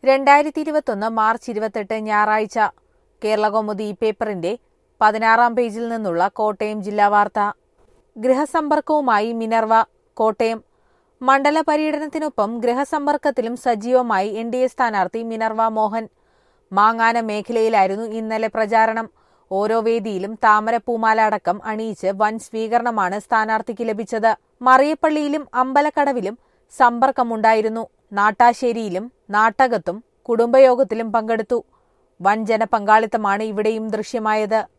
രണ്ടായിരത്തി ഇരുപത്തൊന്ന് മാർച്ച് ഇരുപത്തെട്ട് ഞായറാഴ്ച കേരളകൗമുദി പേപ്പറിന്റെ പതിനാറാം പേജിൽ നിന്നുള്ള കോട്ടയം ജില്ലാ വാർത്ത ഗൃഹസമ്പർക്കവുമായി മിനർവ കോട്ടയം മണ്ഡല പര്യടനത്തിനൊപ്പം ഗൃഹസമ്പർക്കത്തിലും സജീവമായി എൻ ഡി എ സ്ഥാനാർത്ഥി മിനർവ മോഹൻ മാങ്ങാന മേഖലയിലായിരുന്നു ഇന്നലെ പ്രചാരണം ഓരോ വേദിയിലും താമരപ്പൂമാല അടക്കം അണിയിച്ച് വൻ സ്വീകരണമാണ് സ്ഥാനാർത്ഥിക്ക് ലഭിച്ചത് മറിയപ്പള്ളിയിലും അമ്പലക്കടവിലും സമ്പർക്കമുണ്ടായിരുന്നു നാട്ടാശ്ശേരിയിലും നാട്ടകത്തും കുടുംബയോഗത്തിലും പങ്കെടുത്തു വൻ ജനപങ്കാളിത്തമാണ് ഇവിടെയും ദൃശ്യമായത്